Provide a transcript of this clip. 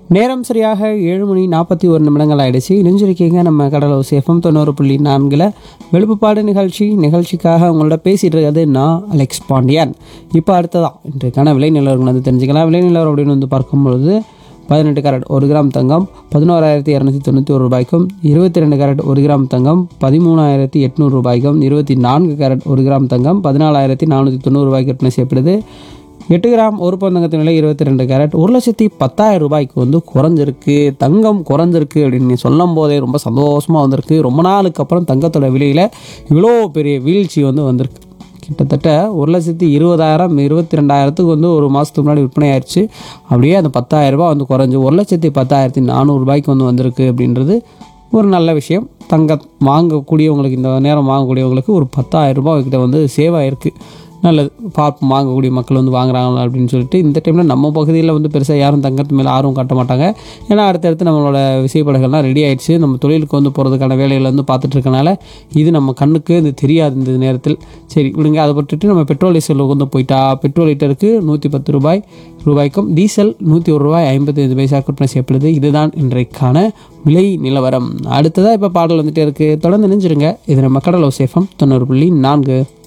நேரம் சரியாக ஏழு மணி நாற்பத்தி ஒரு நிமிடங்கள் ஆயிடுச்சு இணைஞ்சிருக்கீங்க நம்ம கடலோ சேஃபம் தொண்ணூறு புள்ளி நான்கில் வெளுப்புப்பாடு நிகழ்ச்சி நிகழ்ச்சிக்காக உங்களோட பேசிட்டு இருக்கிறது நான் அலெக்ஸ் பாண்டியன் இப்போ அடுத்ததான் இன்றைக்கான விலை நிலவரங்கள் வந்து தெரிஞ்சுக்கலாம் விலை நிலவரம் அப்படின்னு வந்து பார்க்கும்பொழுது பதினெட்டு கேரட் ஒரு கிராம் தங்கம் பதினோராயிரத்தி இரநூத்தி தொண்ணூற்றி ஒரு ரூபாய்க்கும் இருபத்தி ரெண்டு கேரட் ஒரு கிராம் தங்கம் பதிமூணாயிரத்தி எட்நூறு ரூபாய்க்கும் இருபத்தி நான்கு கேரட் ஒரு கிராம் தங்கம் பதினாலாயிரத்தி நானூற்றி தொண்ணூறு ரூபாய்க்கு விற்பனை செய்யப்படுது எட்டு கிராம் ஒரு பந்தங்கத்தின் விலை இருபத்தி ரெண்டு கேரட் ஒரு லட்சத்தி பத்தாயிரம் ரூபாய்க்கு வந்து குறைஞ்சிருக்கு தங்கம் குறைஞ்சிருக்கு அப்படின்னு சொல்லும் போதே ரொம்ப சந்தோஷமாக வந்திருக்கு ரொம்ப நாளுக்கு அப்புறம் தங்கத்தோட விலையில் இவ்வளோ பெரிய வீழ்ச்சி வந்து வந்திருக்கு கிட்டத்தட்ட ஒரு லட்சத்தி இருபதாயிரம் இருபத்தி ரெண்டாயிரத்துக்கு வந்து ஒரு மாதத்துக்கு முன்னாடி விற்பனை ஆயிடுச்சு அப்படியே அந்த பத்தாயிரம் ரூபாய் வந்து குறைஞ்சி ஒரு லட்சத்தி பத்தாயிரத்தி நானூறுரூபாய்க்கு வந்து வந்திருக்கு அப்படின்றது ஒரு நல்ல விஷயம் தங்க வாங்கக்கூடியவங்களுக்கு இந்த நேரம் வாங்கக்கூடியவங்களுக்கு ஒரு பத்தாயிரம் ரூபாய் கிட்ட வந்து சேவ் ஆயிருக்கு நல்லது பார்ப்போம் வாங்கக்கூடிய மக்கள் வந்து வாங்குறாங்களா அப்படின்னு சொல்லிட்டு இந்த டைமில் நம்ம பகுதியில் வந்து பெருசாக யாரும் தங்கத்து மேலே ஆர்வம் காட்ட மாட்டாங்க ஏன்னா அடுத்தடுத்து நம்மளோட விசைப்படங்கள்லாம் ரெடி ஆயிடுச்சு நம்ம தொழிலுக்கு வந்து போகிறதுக்கான வேலைகளை வந்து பார்த்துட்டு இருக்கனால இது நம்ம கண்ணுக்கு இது தெரியாது இந்த நேரத்தில் சரி விடுங்க அதை பட்டுட்டு நம்ம பெட்ரோல் டீசலுக்கு வந்து போயிட்டா பெட்ரோல் லிட்டருக்கு நூற்றி பத்து ரூபாய் ரூபாய்க்கும் டீசல் நூற்றி ஒரு ரூபாய் ஐம்பத்தைந்து பைசா விற்பனை செய்யப்படுது இதுதான் இன்றைக்கான விலை நிலவரம் அடுத்ததாக இப்போ பாடல் வந்துட்டே இருக்குது தொடர்ந்து நினைஞ்சிருங்க இது நம்ம கடலோ சேஃபம் தொண்ணூறு புள்ளி நான்கு